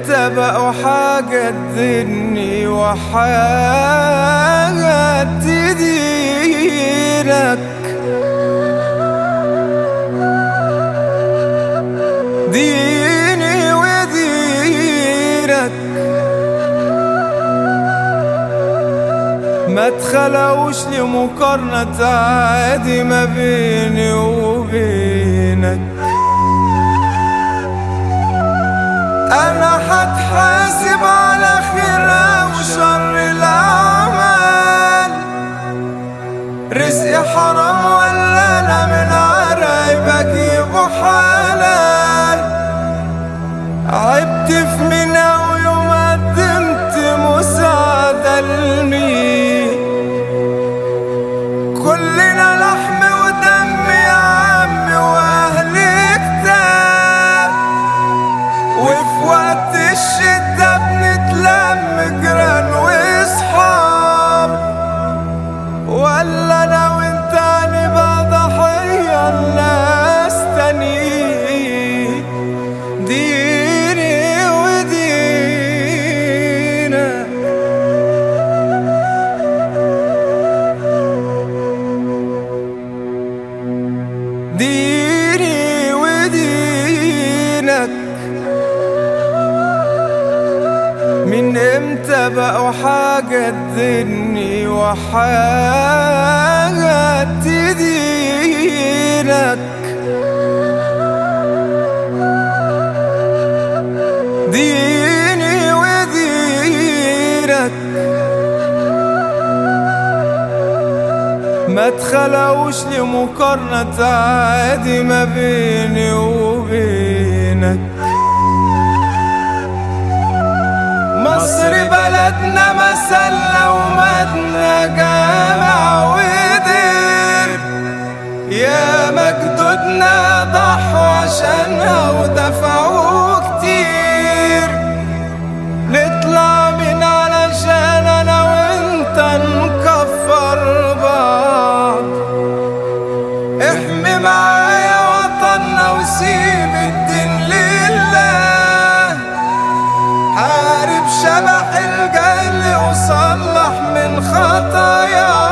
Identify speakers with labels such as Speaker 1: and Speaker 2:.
Speaker 1: امتى بقوا حاجة تديني وحاجة تدينك ديني ودينك ما تخلوش لمقارنة عادي ما بيني وبينك انا هتحاسب على خيرها وشر الاعمال رزقي حرام ولا انا من عرايب اجيبه حلال عبت في منى ويوم قدمت مساعدة لمين كلنا لحم ودم يا عم واهلي كتاب وفي وقت الشدة بنتلم جيران واصحاب ولا انا وانت هنبقى ضحية لناس تانيين ديني ودينك ديني ودينك من امتى بقوا حاجة تديني وحاجة تدينك ديني ودينك ما تخلوش لمقارنة عادي ما بيني وبينك مصر بلدنا مسلة ومدنا جامع ودير يا مجدودنا ضحوا عشانها ودفعوا كتير نطلع من علشان انا وانت نكفر بعض احمي معايا وطننا وسيب الدين لله حارب شبح الجهل وصلح من خطايا